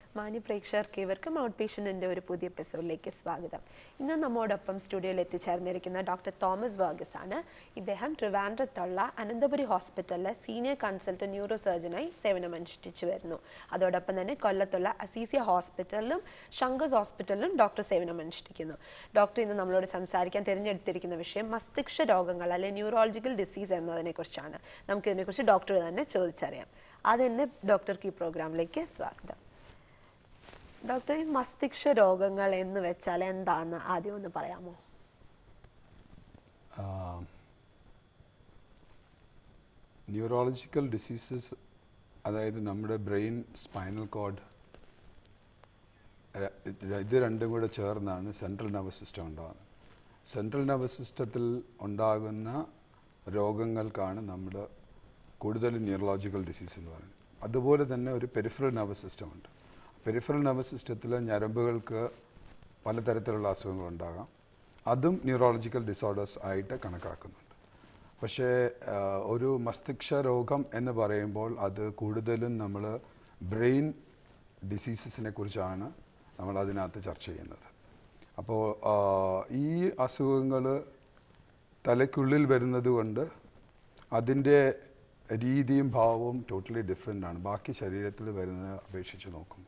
മാന്യ പ്രേക്ഷകർക്ക് ഇവർക്കും ഔട്ട് പേഷ്യൻറ്റിൻ്റെ ഒരു പുതിയ എപ്പിസോഡിലേക്ക് സ്വാഗതം ഇന്ന് നമ്മോടൊപ്പം സ്റ്റുഡിയോയിൽ എത്തിച്ചേർന്നിരിക്കുന്ന ഡോക്ടർ തോമസ് വർഗസ് ആണ് ഇദ്ദേഹം ട്രിവാൻഡ്രത്തുള്ള അനന്തപുരി ഹോസ്പിറ്റലിലെ സീനിയർ കൺസൾട്ടന്റ് ന്യൂറോ സർജനായി സേവനമനുഷ്ഠിച്ചു വരുന്നു അതോടൊപ്പം തന്നെ കൊല്ലത്തുള്ള അസീസിയ ഹോസ്പിറ്റലിലും ശങ്കസ് ഹോസ്പിറ്റലിലും ഡോക്ടർ സേവനമനുഷ്ഠിക്കുന്നു ഡോക്ടർ ഇന്ന് നമ്മളോട് സംസാരിക്കാൻ തിരഞ്ഞെടുത്തിരിക്കുന്ന വിഷയം മസ്തിഷ്ക രോഗങ്ങൾ അല്ലെ ന്യൂറോളജിക്കൽ ഡിസീസ് എന്നതിനെക്കുറിച്ചാണ് നമുക്കിതിനെക്കുറിച്ച് ഡോക്ടർ തന്നെ ചോദിച്ചറിയാം ആദ്യം ഡോക്ടർക്ക് ഈ പ്രോഗ്രാമിലേക്ക് സ്വാഗതം ഡോക്ടർ ഈ മസ്തിഷ്ക രോഗങ്ങൾ എന്ന് വെച്ചാൽ എന്താന്ന് ആദ്യം ഒന്ന് പറയാമോ ന്യൂറോളജിക്കൽ ഡിസീസസ് അതായത് നമ്മുടെ ബ്രെയിൻ സ്പൈനൽ കോഡ് ഇത് രണ്ടും കൂടെ ചേർന്നാണ് സെൻട്രൽ നെർവസ് സിസ്റ്റം ഉണ്ടാകുന്നത് സെൻട്രൽ നെർവസ് സിസ്റ്റത്തിൽ ഉണ്ടാകുന്ന രോഗങ്ങൾക്കാണ് നമ്മൾ കൂടുതൽ ന്യൂറോളജിക്കൽ ഡിസീസ് എന്ന് പറയുന്നത് അതുപോലെ തന്നെ ഒരു പെരിഫറൽ നെർവസ് സിസ്റ്റം ഉണ്ട് പെരിഫറൽ നെർവസ് സിസ്റ്റത്തിലെ ഞരമ്പുകൾക്ക് പലതരത്തിലുള്ള അസുഖങ്ങളുണ്ടാകാം അതും ന്യൂറോളജിക്കൽ ഡിസോർഡേഴ്സ് ആയിട്ട് കണക്കാക്കുന്നുണ്ട് പക്ഷേ ആ, ഒരു മസ്തിഷ്ക രോഗം എന്ന് പറയുമ്പോൾ അത് കൂടുതലും നമ്മൾ ബ്രെയിൻ ഡിസീസസിനെ കുറിച്ചാണ് നമ്മൾ അതിനകത്ത് ചർച്ച ചെയ്യുന്നത് അപ്പോൾ ആ, ഈ അസുഖങ്ങൾ തലയ്ക്കുള്ളിൽ വരുന്നത് കൊണ്ട് അതിൻ്റെ രീതിയും ഭാവവും ടോട്ടലി ഡിഫറെൻ്റ് ആണ് ബാക്കി ശരീരത്തിൽ വരുന്നതിനെ അപേക്ഷിച്ച് നോക്കുമ്പോൾ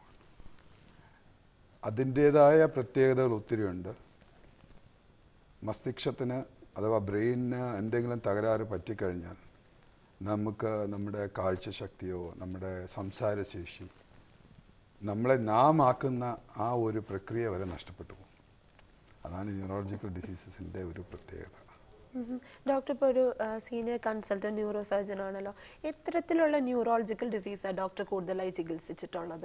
അതിൻ്റേതായ പ്രത്യേകതകൾ ഒത്തിരിയുണ്ട് മസ്തിഷ്കത്തിന് അഥവാ ബ്രെയിനിന് എന്തെങ്കിലും തകരാറ് പറ്റിക്കഴിഞ്ഞാൽ നമുക്ക് നമ്മുടെ കാഴ്ചശക്തിയോ നമ്മുടെ സംസാരശേഷി നമ്മളെ നാം ആക്കുന്ന ആ ഒരു പ്രക്രിയ വരെ നഷ്ടപ്പെട്ടു പോകും അതാണ് ന്യൂറോളജിക്കൽ ഡിസീസസിൻ്റെ ഒരു പ്രത്യേകത ഡോക്ടർ ഇപ്പോൾ ഒരു സീനിയർ കൺസൾട്ടന്റ് ന്യൂറോ സർജൻ ആണല്ലോ എത്തരത്തിലുള്ള ന്യൂറോളജിക്കൽ ഡിസീസാണ് ഡോക്ടർ കൂടുതലായി ചികിത്സിച്ചിട്ടുള്ളത്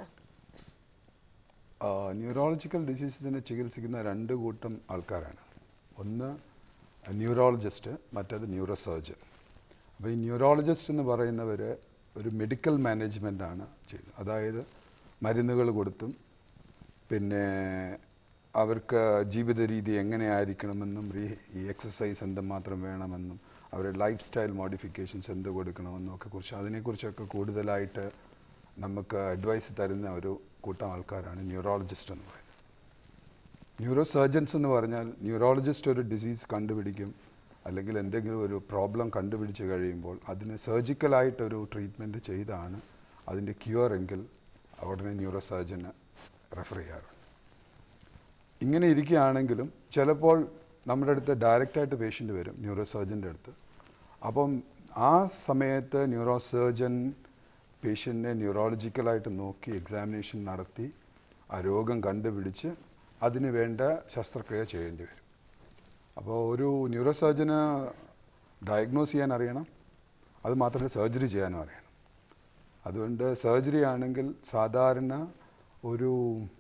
ന്യൂറോളജിക്കൽ ഡിസീസസിനെ ചികിത്സിക്കുന്ന രണ്ട് കൂട്ടം ആൾക്കാരാണ് ഒന്ന് ന്യൂറോളജിസ്റ്റ് മറ്റേത് ന്യൂറോ സർജൻ അപ്പോൾ ഈ ന്യൂറോളജിസ്റ്റ് എന്ന് പറയുന്നവർ ഒരു മെഡിക്കൽ മാനേജ്മെൻ്റ് ആണ് ചെയ്യുന്നത് അതായത് മരുന്നുകൾ കൊടുത്തും പിന്നെ അവർക്ക് ജീവിത രീതി എങ്ങനെയായിരിക്കണമെന്നും റീ ഈ എക്സസൈസ് എന്തുമാത്രം വേണമെന്നും അവരുടെ ലൈഫ് സ്റ്റൈൽ മോഡിഫിക്കേഷൻസ് എന്ത് കൊടുക്കണമെന്നും ഒക്കെ കുറിച്ച് അതിനെക്കുറിച്ചൊക്കെ കൂടുതലായിട്ട് നമുക്ക് അഡ്വൈസ് തരുന്ന ഒരു കൂട്ടം ആൾക്കാരാണ് ന്യൂറോളജിസ്റ്റ് എന്ന് പറയുന്നത് ന്യൂറോ സർജൻസ് എന്ന് പറഞ്ഞാൽ ന്യൂറോളജിസ്റ്റ് ഒരു ഡിസീസ് കണ്ടുപിടിക്കും അല്ലെങ്കിൽ എന്തെങ്കിലും ഒരു പ്രോബ്ലം കണ്ടുപിടിച്ച് കഴിയുമ്പോൾ അതിന് സർജിക്കലായിട്ടൊരു ട്രീറ്റ്മെൻറ്റ് ചെയ്താണ് അതിൻ്റെ ക്യൂർ എങ്കിൽ ഉടനെ ന്യൂറോ സർജന് റെഫർ ചെയ്യാറുണ്ട് ഇങ്ങനെ ഇരിക്കുകയാണെങ്കിലും ചിലപ്പോൾ നമ്മുടെ അടുത്ത് ഡയറക്റ്റായിട്ട് പേഷ്യൻ്റ് വരും ന്യൂറോ സർജൻ്റെ അടുത്ത് അപ്പം ആ സമയത്ത് ന്യൂറോ സർജൻ പേഷ്യൻറ്റിനെ ന്യൂറോളജിക്കലായിട്ട് നോക്കി എക്സാമിനേഷൻ നടത്തി ആ രോഗം കണ്ടുപിടിച്ച് അതിന് വേണ്ട ശസ്ത്രക്രിയ ചെയ്യേണ്ടി വരും അപ്പോൾ ഒരു ന്യൂറോ സർജന് ഡയഗ്നോസ് ചെയ്യാൻ അറിയണം അത് മാത്രമല്ല സർജറി ചെയ്യാനും അറിയണം അതുകൊണ്ട് സർജറി ആണെങ്കിൽ സാധാരണ ഒരു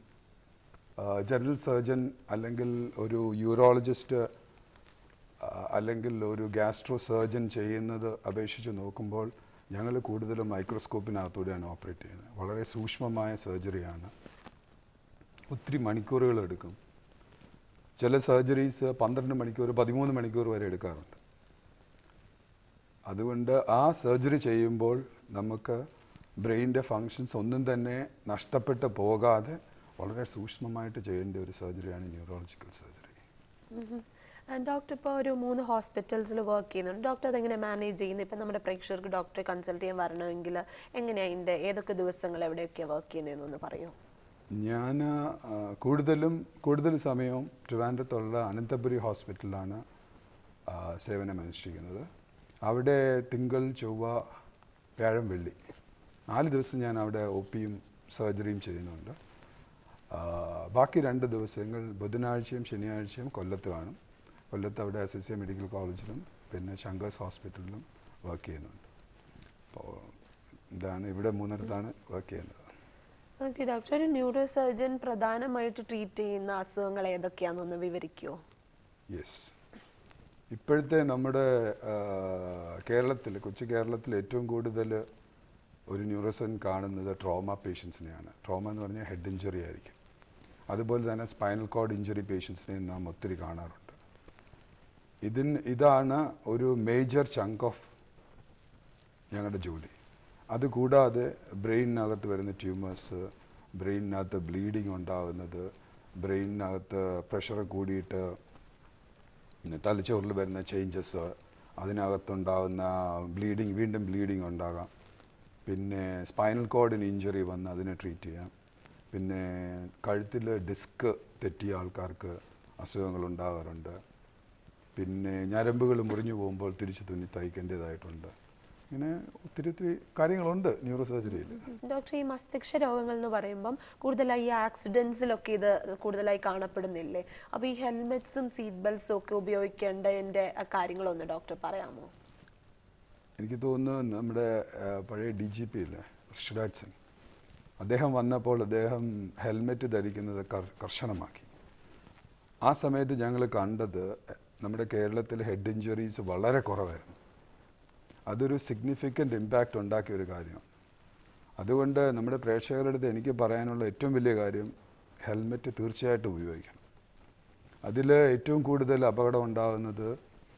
ജനറൽ സർജൻ അല്ലെങ്കിൽ ഒരു യൂറോളജിസ്റ്റ് അല്ലെങ്കിൽ ഒരു ഗ്യാസ്ട്രോ സർജൻ ചെയ്യുന്നത് അപേക്ഷിച്ച് നോക്കുമ്പോൾ ഞങ്ങൾ കൂടുതലും മൈക്രോസ്കോപ്പിനകത്തൂടെയാണ് ഓപ്പറേറ്റ് ചെയ്യുന്നത് വളരെ സൂക്ഷ്മമായ സർജറിയാണ് ഒത്തിരി മണിക്കൂറുകൾ എടുക്കും ചില സർജറീസ് പന്ത്രണ്ട് മണിക്കൂർ പതിമൂന്ന് മണിക്കൂർ വരെ എടുക്കാറുണ്ട് അതുകൊണ്ട് ആ സർജറി ചെയ്യുമ്പോൾ നമുക്ക് ബ്രെയിനിൻ്റെ ഫങ്ഷൻസ് ഒന്നും തന്നെ നഷ്ടപ്പെട്ട് പോകാതെ വളരെ സൂക്ഷ്മമായിട്ട് ചെയ്യേണ്ട ഒരു സർജറിയാണ് ന്യൂറോളജിക്കൽ സർജറി ഡോക്ടർ ഇപ്പോൾ ഒരു മൂന്ന് ഹോസ്പിറ്റൽസിൽ വർക്ക് ചെയ്യുന്നുണ്ട് ഡോക്ടർ അതെങ്ങനെ മാനേജ് ചെയ്യുന്നത് ഇപ്പം നമ്മുടെ പ്രേക്ഷകർക്ക് ഡോക്ടറെ കൺസൾട്ട് ചെയ്യാൻ വരണമെങ്കിൽ എങ്ങനെയാണ് അതിൻ്റെ ഏതൊക്കെ ദിവസങ്ങൾ എവിടെയൊക്കെയാണ് വർക്ക് ചെയ്യുന്നതെന്നൊന്ന് പറയോ ഞാൻ ആ, കൂടുതലും കൂടുതൽ സമയവും ട്രിവാൻഡ്രത്തുള്ള അനന്തപുരി ഹോസ്പിറ്റലിലാണ് ആ, സേവനം അനുഷ്ഠിക്കുന്നത് അവിടെ തിങ്കൾ ചൊവ്വ വ്യാഴം വെള്ളി നാല് ദിവസം ഞാൻ അവിടെ ഒ പിയും സർജറിയും ചെയ്യുന്നുണ്ട് ആ, ബാക്കി രണ്ട് ദിവസങ്ങൾ ബുധനാഴ്ചയും ശനിയാഴ്ചയും കൊല്ലത്ത് കാണും കൊല്ലത്ത് അവിടെ എസ് എസ് എ മെഡിക്കൽ കോളേജിലും പിന്നെ ശങ്കേഴ്സ് ഹോസ്പിറ്റലിലും വർക്ക് ചെയ്യുന്നുണ്ട് അപ്പോൾ ഇതാണ് ഇവിടെ മൂന്നിടത്താണ് വർക്ക് ചെയ്യുന്നത് ഓക്കെ ഡോക്ടർ ഒരു ന്യൂറോ സർജൻ പ്രധാനമായിട്ട് ട്രീറ്റ് ചെയ്യുന്ന അസുഖങ്ങൾ ഏതൊക്കെയാണെന്നൊന്ന് വിവരിക്കുമോ യെസ് ഇപ്പോഴത്തെ നമ്മുടെ കേരളത്തിൽ കൊച്ചു കേരളത്തിൽ ഏറ്റവും കൂടുതൽ ഒരു ന്യൂറോസൺ കാണുന്നത് ട്രോമ പേഷ്യൻസിനെയാണ് ട്രോമ എന്ന് പറഞ്ഞാൽ ഹെഡ് ഇഞ്ചുറി ആയിരിക്കും അതുപോലെ തന്നെ സ്പൈനൽ കോഡ് ഇഞ്ചുറി പേഷ്യൻസിനെ നാം ഒത്തിരി കാണാറുണ്ട് ഇതിന് ഇതാണ് ഒരു മേജർ ചങ്ക് ഓഫ് ഞങ്ങളുടെ ജോലി അതുകൂടാതെ ബ്രെയിനകത്ത് വരുന്ന ട്യൂമേഴ്സ് ബ്രെയിനിനകത്ത് ബ്ലീഡിങ് ഉണ്ടാകുന്നത് ബ്രെയിനിനകത്ത് പ്രഷർ കൂടിയിട്ട് പിന്നെ തലച്ചോറിൽ വരുന്ന ചേഞ്ചസ് അതിനകത്തുണ്ടാകുന്ന ബ്ലീഡിങ് വീണ്ടും ബ്ലീഡിങ് ഉണ്ടാകാം പിന്നെ സ്പൈനൽ കോഡിന് ഇഞ്ചുറി വന്ന് അതിനെ ട്രീറ്റ് ചെയ്യാം പിന്നെ കഴുത്തിൽ ഡിസ്ക് തെറ്റിയ ആൾക്കാർക്ക് അസുഖങ്ങൾ ഉണ്ടാകാറുണ്ട് പിന്നെ ഞരമ്പുകൾ മുറിഞ്ഞു പോകുമ്പോൾ തിരിച്ചു തുന്നി തയ്ക്കേണ്ടതായിട്ടുണ്ട് ഇങ്ങനെ ഒത്തിരി ഒത്തിരി കാര്യങ്ങളുണ്ട് ന്യൂറോ സർജറിയിൽ ഡോക്ടർ ഈ മസ്തിഷ്ക രോഗങ്ങൾ എന്ന് പറയുമ്പം കൂടുതലായി ഈ ആക്സിഡൻസിലൊക്കെ ഇത് കൂടുതലായി കാണപ്പെടുന്നില്ലേ അപ്പോൾ ഈ ഹെൽമെറ്റ്സും സീറ്റ് ബെൽറ്റ്സും ഒക്കെ ഉപയോഗിക്കേണ്ടതിൻ്റെ കാര്യങ്ങളൊന്ന് ഡോക്ടർ പറയാമോ എനിക്ക് തോന്നുന്നു നമ്മുടെ ആ, പഴയ ഡി ജി പി ഇല്ലേ ഋഷിരാജ് സിംഗ് അദ്ദേഹം വന്നപ്പോൾ അദ്ദേഹം ഹെൽമെറ്റ് ധരിക്കുന്നത് കർ- കർശനമാക്കി ആ സമയത്ത് ഞങ്ങൾ കണ്ടത് നമ്മുടെ കേരളത്തിൽ ഹെഡ് ഇഞ്ചുറീസ് വളരെ കുറവായിരുന്നു അതൊരു സിഗ്നിഫിക്കൻ്റ് ഇമ്പാക്റ്റ് ഉണ്ടാക്കിയ ഒരു കാര്യമാണ് അതുകൊണ്ട് നമ്മുടെ പ്രേക്ഷകരുടെ അടുത്ത് എനിക്ക് പറയാനുള്ള ഏറ്റവും വലിയ കാര്യം ഹെൽമെറ്റ് തീർച്ചയായിട്ടും ഉപയോഗിക്കണം അതിൽ ഏറ്റവും കൂടുതൽ അപകടം ഉണ്ടാകുന്നത്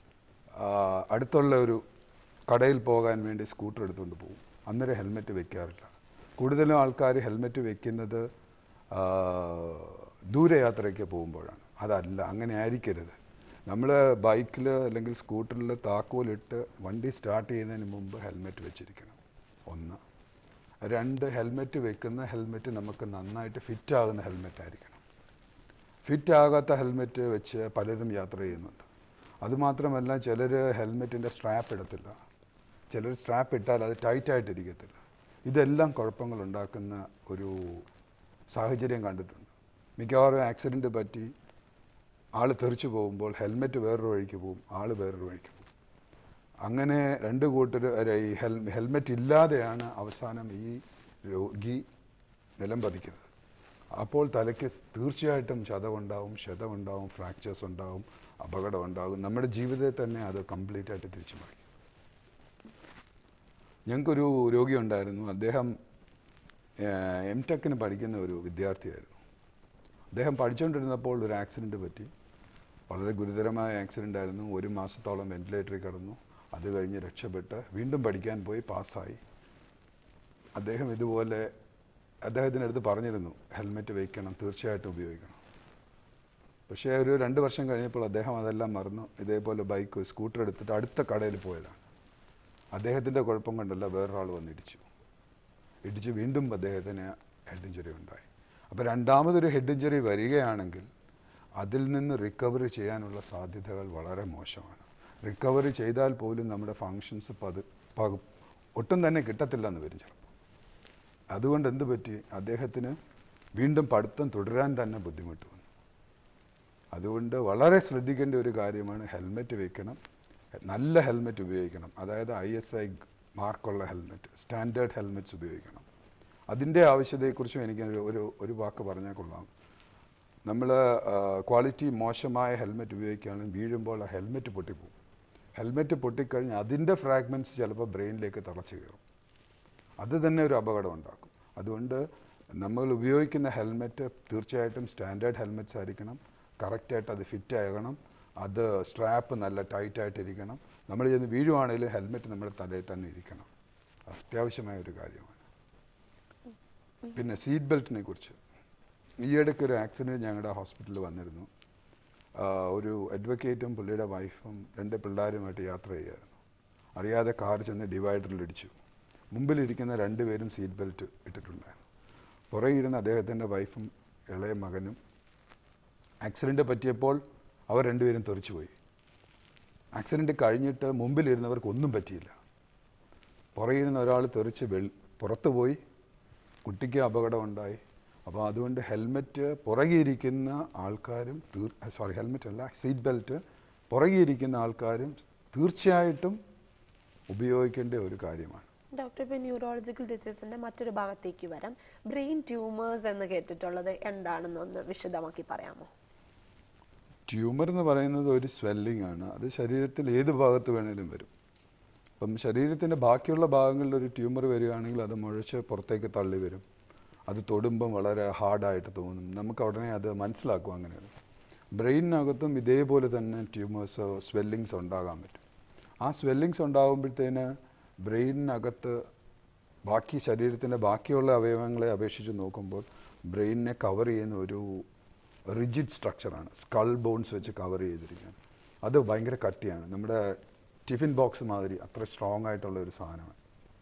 ആ, അടുത്തുള്ള ഒരു കടയിൽ പോകാൻ വേണ്ടി സ്കൂട്ടർ എടുത്തുകൊണ്ട് പോകും അന്നേരം ഹെൽമെറ്റ് വെക്കാറില്ല കൂടുതലും ആൾക്കാർ ഹെൽമെറ്റ് വെക്കുന്നത് ആ, ദൂരയാത്രയ്ക്ക് പോകുമ്പോഴാണ് അതല്ല അങ്ങനെ ആയിരിക്കരുത് നമ്മൾ ബൈക്കിൽ അല്ലെങ്കിൽ സ്കൂട്ടറിൽ താക്കോലിട്ട് വണ്ടി സ്റ്റാർട്ട് ചെയ്യുന്നതിന് മുമ്പ് ഹെൽമെറ്റ് വെച്ചിരിക്കണം ഒന്ന് രണ്ട് ഹെൽമെറ്റ് വെക്കുന്ന ഹെൽമെറ്റ് നമുക്ക് നന്നായിട്ട് ഫിറ്റ് ആകുന്ന ഹെൽമെറ്റ് ആയിരിക്കണം ഫിറ്റ് ആകാത്ത ഹെൽമെറ്റ് വെച്ച് പലരും യാത്ര ചെയ്യുന്നുണ്ട് അതുമാത്രമല്ല ചിലർ ഹെൽമെറ്റിൻ്റെ സ്ട്രാപ്പ് ഇടത്തില്ല ചിലർ സ്ട്രാപ്പ് ഇട്ടാൽ അത് ടൈറ്റായിട്ടിരിക്കത്തില്ല ഇതെല്ലാം കുഴപ്പങ്ങൾ ഉണ്ടാക്കുന്ന ഒരു സാഹചര്യം കണ്ടിട്ടുണ്ട് മിക്കവാറും ആക്സിഡൻറ്റ് പറ്റി ആൾ തെറിച്ചു പോകുമ്പോൾ ഹെൽമെറ്റ് വേറൊരു വഴിക്ക് പോകും ആൾ വേറൊരു വഴിക്ക് പോകും അങ്ങനെ രണ്ട് കൂട്ടർ ഈ ഹെൽ ഹെൽമെറ്റ് ഇല്ലാതെയാണ് അവസാനം ഈ രോഗി നിലം പതിക്കുന്നത് അപ്പോൾ തലയ്ക്ക് തീർച്ചയായിട്ടും ചതവുണ്ടാവും ക്ഷതമുണ്ടാവും ഫ്രാക്ചേഴ്സ് ഉണ്ടാവും അപകടം ഉണ്ടാകും നമ്മുടെ ജീവിതത്തെ തന്നെ അത് കംപ്ലീറ്റ് ആയിട്ട് തിരിച്ചു മറിക്കും ഞങ്ങൾക്കൊരു രോഗി ഉണ്ടായിരുന്നു അദ്ദേഹം എം ടെക്കിന് പഠിക്കുന്ന ഒരു വിദ്യാർത്ഥിയായിരുന്നു അദ്ദേഹം പഠിച്ചുകൊണ്ടിരുന്നപ്പോൾ ഒരു ആക്സിഡൻറ്റ് പറ്റി വളരെ ഗുരുതരമായ ആക്സിഡൻ്റ് ആയിരുന്നു ഒരു മാസത്തോളം വെന്റിലേറ്ററിൽ കിടന്നു അത് കഴിഞ്ഞ് രക്ഷപ്പെട്ട് വീണ്ടും പഠിക്കാൻ പോയി പാസ്സായി അദ്ദേഹം ഇതുപോലെ അദ്ദേഹത്തിൻ്റെ അടുത്ത് പറഞ്ഞിരുന്നു ഹെൽമെറ്റ് വയ്ക്കണം തീർച്ചയായിട്ടും ഉപയോഗിക്കണം പക്ഷേ ഒരു രണ്ട് വർഷം കഴിഞ്ഞപ്പോൾ അദ്ദേഹം അതെല്ലാം മറന്നു ഇതേപോലെ ബൈക്ക് സ്കൂട്ടർ എടുത്തിട്ട് അടുത്ത കടയിൽ പോയതാണ് അദ്ദേഹത്തിൻ്റെ കുഴപ്പം കൊണ്ടല്ല വേറൊരാൾ വന്ന് ഇടിച്ചു ഇടിച്ച് വീണ്ടും അദ്ദേഹത്തിന് ഹെഡ് ഇഞ്ചുറി ഉണ്ടായി അപ്പോൾ രണ്ടാമതൊരു ഹെഡ് ഇഞ്ചുറി വരികയാണെങ്കിൽ അതിൽ നിന്ന് റിക്കവറി ചെയ്യാനുള്ള സാധ്യതകൾ വളരെ മോശമാണ് റിക്കവറി ചെയ്താൽ പോലും നമ്മുടെ ഫങ്ഷൻസ് പത് പക- ഒട്ടും തന്നെ കിട്ടത്തില്ലെന്ന് വരും ചിലപ്പോൾ അതുകൊണ്ട് എന്ത് പറ്റി അദ്ദേഹത്തിന് വീണ്ടും പഠിത്തം തുടരാൻ തന്നെ ബുദ്ധിമുട്ട് വന്നു അതുകൊണ്ട് വളരെ ശ്രദ്ധിക്കേണ്ട ഒരു കാര്യമാണ് ഹെൽമെറ്റ് വെക്കണം നല്ല ഹെൽമെറ്റ് ഉപയോഗിക്കണം അതായത് ഐ എസ് ഐ മാർക്കുള്ള ഹെൽമെറ്റ് സ്റ്റാൻഡേർഡ് ഹെൽമെറ്റ്സ് ഉപയോഗിക്കണം അതിൻ്റെ ആവശ്യതയെക്കുറിച്ചും എനിക്ക് ഒരു- ഒരു ഒരു വാക്ക് പറഞ്ഞാൽ കൊള്ളാം നമ്മൾ ക്വാളിറ്റി മോശമായ ഹെൽമെറ്റ് ഉപയോഗിക്കുകയാണെങ്കിൽ വീഴുമ്പോൾ ആ ഹെൽമെറ്റ് പൊട്ടിപ്പോകും ഹെൽമെറ്റ് പൊട്ടിക്കഴിഞ്ഞ് അതിൻ്റെ ഫ്രാഗ്മെൻറ്റ്സ് ചിലപ്പോൾ ബ്രെയിനിലേക്ക് തളച്ച് കയറും അത് തന്നെ ഒരു അപകടം ഉണ്ടാക്കും അതുകൊണ്ട് നമ്മൾ ഉപയോഗിക്കുന്ന ഹെൽമെറ്റ് തീർച്ചയായിട്ടും സ്റ്റാൻഡേർഡ് ഹെൽമെറ്റ്സ് ആയിരിക്കണം കറക്റ്റായിട്ട് അത് ഫിറ്റ് ആകണം അത് സ്ട്രാപ്പ് നല്ല ടൈറ്റായിട്ടിരിക്കണം നമ്മൾ ചെന്ന് വീഴുവാണെങ്കിലും ഹെൽമെറ്റ് നമ്മുടെ തലയിൽ തന്നെ ഇരിക്കണം അത്യാവശ്യമായ ഒരു കാര്യമാണ് പിന്നെ സീറ്റ് ബെൽറ്റിനെ കുറിച്ച് ഈയിടയ്ക്ക് ഒരു ആക്സിഡൻറ്റ് ഞങ്ങളുടെ ഹോസ്പിറ്റലിൽ വന്നിരുന്നു ആ, ഒരു അഡ്വക്കേറ്റും പുള്ളിയുടെ വൈഫും രണ്ട് പിള്ളേരുമായിട്ട് യാത്ര ചെയ്യുമായിരുന്നു അറിയാതെ കാർ ചെന്ന് ഡിവൈഡറിൽ ഇടിച്ചു മുമ്പിലിരിക്കുന്ന രണ്ടുപേരും സീറ്റ് ബെൽറ്റ് ഇട്ടിട്ടുണ്ടായിരുന്നു പുറകെ ഇരുന്ന അദ്ദേഹത്തിൻ്റെ വൈഫും ഇളയ മകനും ആക്സിഡൻറ്റ് പറ്റിയപ്പോൾ അവർ രണ്ടുപേരും തെറിച്ചുപോയി ആക്സിഡൻറ്റ് കഴിഞ്ഞിട്ട് മുമ്പിലിരുന്നവർക്ക് ഒന്നും പറ്റിയില്ല പുറകെ ഇരുന്ന ഒരാൾ തെറിച്ച് വെൾ പുറത്തു പോയി കുട്ടിക്ക് അപകടമുണ്ടായി അപ്പോൾ അതുകൊണ്ട് ഹെൽമെറ്റ് പുറകിയിരിക്കുന്ന ആൾക്കാരും തീർ സോറി ഹെൽമെറ്റ് അല്ല സീറ്റ് ബെൽറ്റ് പുറകിയിരിക്കുന്ന ആൾക്കാരും തീർച്ചയായിട്ടും ഉപയോഗിക്കേണ്ട ഒരു കാര്യമാണ് ഡോക്ടർ ഇപ്പോൾ ന്യൂറോളജിക്കൽ ഡിസീസിൻ്റെ മറ്റൊരു ഭാഗത്തേക്ക് വരാം ബ്രെയിൻ ട്യൂമേഴ്സ് എന്ന് കേട്ടിട്ടുള്ളത് എന്താണെന്നൊന്ന് വിശദമാക്കി പറയാമോ ട്യൂമർ എന്ന് പറയുന്നത് ഒരു സ്വെല്ലിംഗ് ആണ് അത് ശരീരത്തിൽ ഏത് ഭാഗത്ത് വേണേലും വരും അപ്പം ശരീരത്തിൻ്റെ ബാക്കിയുള്ള ഭാഗങ്ങളിൽ ഒരു ട്യൂമർ വരികയാണെങ്കിൽ അത് മുഴച്ച് പുറത്തേക്ക് തള്ളി വരും അത് തൊടുമ്പം വളരെ ഹാർഡായിട്ട് തോന്നും നമുക്ക് ഉടനെ അത് മനസ്സിലാക്കും അങ്ങനെയാണ് ബ്രെയിനിനകത്തും ഇതേപോലെ തന്നെ ട്യൂമേഴ്സോ സ്വെല്ലിങ്സ് ഉണ്ടാകാൻ പറ്റും ആ സ്വെല്ലിങ്സ് ഉണ്ടാകുമ്പോഴത്തേന് ബ്രെയിനിനകത്ത് ബാക്കി ശരീരത്തിൻ്റെ ബാക്കിയുള്ള അവയവങ്ങളെ അപേക്ഷിച്ച് നോക്കുമ്പോൾ ബ്രെയിനിനെ കവർ ചെയ്യുന്ന ഒരു റിജിഡ് സ്ട്രക്ചറാണ് സ്കൾ ബോൺസ് വെച്ച് കവർ ചെയ്തിരിക്കുകയാണ് അത് ഭയങ്കര കട്ടിയാണ് നമ്മുടെ ടിഫിൻ ബോക്സ് മാതിരി അത്ര സ്ട്രോങ് ആയിട്ടുള്ള ഒരു സാധനമാണ്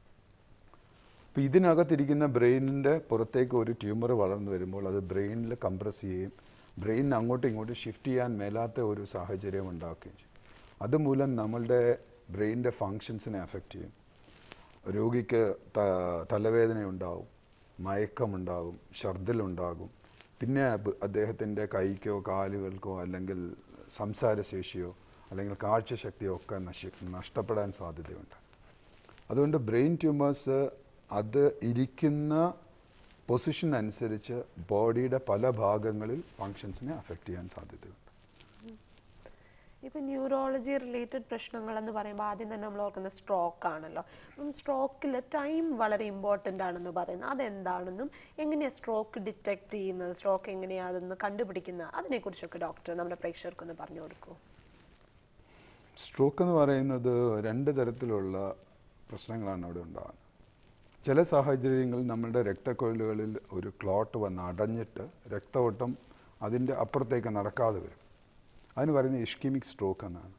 അപ്പോൾ ഇതിനകത്തിരിക്കുന്ന ബ്രെയിനിൻ്റെ പുറത്തേക്ക് ഒരു ട്യൂമർ വളർന്നു വരുമ്പോൾ അത് ബ്രെയിനിൽ കംപ്രസ് ചെയ്യുകയും ബ്രെയിൻ അങ്ങോട്ടും ഇങ്ങോട്ടും ഷിഫ്റ്റ് ചെയ്യാൻ മേലാത്ത ഒരു സാഹചര്യം ഉണ്ടാക്കുകയും ചെയ്യും അതുമൂലം നമ്മളുടെ ബ്രെയിനിൻ്റെ ഫങ്ഷൻസിനെ അഫക്റ്റ് ചെയ്യും രോഗിക്ക് ത- തലവേദന ഉണ്ടാവും മയക്കമുണ്ടാകും ഛർദിലുണ്ടാകും പിന്നെ ബ്- അദ്ദേഹത്തിൻ്റെ കൈക്കോ കാലുകൾക്കോ അല്ലെങ്കിൽ സംസാരശേഷിയോ അല്ലെങ്കിൽ കാഴ്ചശക്തിയോ ഒക്കെ നശി നഷ്ടപ്പെടാൻ സാധ്യതയുണ്ട് അതുകൊണ്ട് ബ്രെയിൻ ട്യൂമേഴ്സ് അത് ഇരിക്കുന്ന പൊസിഷൻ അനുസരിച്ച് ബോഡിയുടെ പല ഭാഗങ്ങളിൽ ഫങ്ഷൻസിനെ അഫക്റ്റ് ചെയ്യാൻ സാധ്യതയുണ്ട് ഇപ്പം ന്യൂറോളജി റിലേറ്റഡ് പ്രശ്നങ്ങൾ എന്ന് പറയുമ്പോൾ ആദ്യം തന്നെ നമ്മൾ ഓർക്കുന്ന സ്ട്രോക്ക് ആണല്ലോ അപ്പം സ്ട്രോക്കിൽ ടൈം വളരെ ഇമ്പോർട്ടൻ്റ് ആണെന്ന് പറയുന്നത് അതെന്താണെന്നും എങ്ങനെയാണ് സ്ട്രോക്ക് ഡിറ്റക്ട് ചെയ്യുന്നത് സ്ട്രോക്ക് എങ്ങനെയാണ് അതൊന്ന് കണ്ടുപിടിക്കുന്നത് അതിനെക്കുറിച്ചൊക്കെ ഡോക്ടർ നമ്മുടെ പ്രേക്ഷകർക്കൊന്ന് പറഞ്ഞു കൊടുക്കൂ സ്ട്രോക്ക് എന്ന് പറയുന്നത് രണ്ട് തരത്തിലുള്ള പ്രശ്നങ്ങളാണ് അവിടെ ഉണ്ടാകുന്നത് ചില സാഹചര്യങ്ങളിൽ നമ്മളുടെ രക്തക്കൊഴലുകളിൽ ഒരു ക്ലോട്ട് വന്ന് അടഞ്ഞിട്ട് രക്തഓട്ടം അതിൻ്റെ അപ്പുറത്തേക്ക് നടക്കാതെ വരും അതിന് പറയുന്നത് ഇഷ്കിമിക് സ്ട്രോക്ക് എന്നാണ്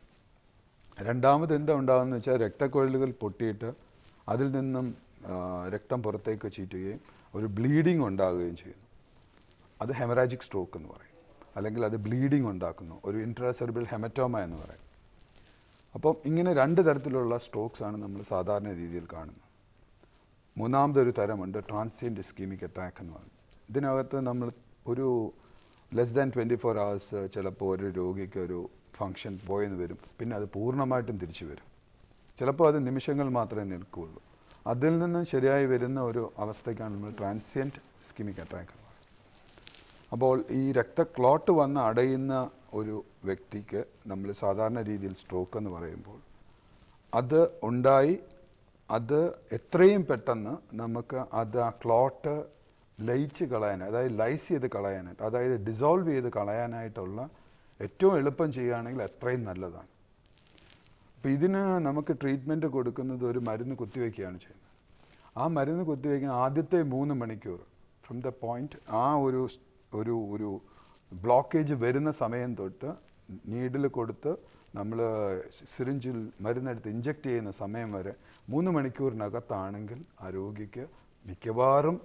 രണ്ടാമത് എന്താ ഉണ്ടാകുന്നത് വെച്ചാൽ രക്തക്കൊഴലുകൾ പൊട്ടിയിട്ട് അതിൽ നിന്നും ആ, രക്തം പുറത്തേക്ക് ചീറ്റുകയും ഒരു ബ്ലീഡിങ് ഉണ്ടാകുകയും ചെയ്യുന്നു അത് ഹെമറാജിക് സ്ട്രോക്ക് എന്ന് പറയും അല്ലെങ്കിൽ അത് ബ്ലീഡിങ് ഉണ്ടാക്കുന്നു ഒരു ഇൻട്രാസെർബിൾ ഹെമറ്റോമ എന്ന് പറയും അപ്പം ഇങ്ങനെ രണ്ട് തരത്തിലുള്ള സ്ട്രോക്സ് ആണ് നമ്മൾ സാധാരണ രീതിയിൽ കാണുന്നത് മൂന്നാമതൊരു തരമുണ്ട് ട്രാൻസിയൻറ്റ് ഇസ്കീമിക് അറ്റാക്ക് എന്ന് പറയും ഇതിനകത്ത് നമ്മൾ ഒരു less than twenty four hours ചിലപ്പോൾ ഒരു രോഗിക്ക് ഒരു ഫങ്ഷൻ പോയെന്ന് വരും പിന്നെ അത് പൂർണ്ണമായിട്ടും തിരിച്ചു വരും ചിലപ്പോൾ അത് നിമിഷങ്ങൾ മാത്രമേ നിൽക്കുകയുള്ളൂ അതിൽ നിന്നും ശരിയായി വരുന്ന ഒരു അവസ്ഥയ്ക്കാണ് നമ്മൾ ട്രാൻസിയൻറ്റ് ഇസ്കീമിക് അറ്റാക്ക് എന്ന് പറയുന്നത് അപ്പോൾ ഈ രക്തക്ലോട്ട് വന്ന് അടയുന്ന ഒരു വ്യക്തിക്ക് നമ്മൾ സാധാരണ രീതിയിൽ സ്ട്രോക്ക് എന്ന് പറയുമ്പോൾ അത് ഉണ്ടായി അത് എത്രയും പെട്ടെന്ന് നമുക്ക് അത് ആ ക്ലോട്ട് ലയിച്ച് കളയാൻ അതായത് ലൈസ് ചെയ്ത് കളയാനായിട്ട് അതായത് ഡിസോൾവ് ചെയ്ത് കളയാനായിട്ടുള്ള ഏറ്റവും എളുപ്പം ചെയ്യുകയാണെങ്കിൽ അത്രയും നല്ലതാണ് അപ്പോൾ ഇതിന് നമുക്ക് ട്രീറ്റ്മെൻറ്റ് കൊടുക്കുന്നത് ഒരു മരുന്ന് കുത്തിവെക്കുകയാണ് ചെയ്യുന്നത് ആ മരുന്ന് കുത്തിവെക്കുന്ന ആദ്യത്തെ മൂന്ന് മണിക്കൂർ ഫ്രം ദ പോയിന്റ് ആ ഒരു സ്- ഒരു ഒരു ബ്ലോക്കേജ് വരുന്ന സമയം തൊട്ട് നീഡിൽ കൊടുത്ത് നമ്മൾ സിറിഞ്ചിൽ മരുന്നെടുത്ത് ഇഞ്ചെക്ട് ചെയ്യുന്ന സമയം വരെ മൂന്ന് മണിക്കൂറിനകത്താണെങ്കിൽ ആ രോഗിക്ക് മിക്കവാറും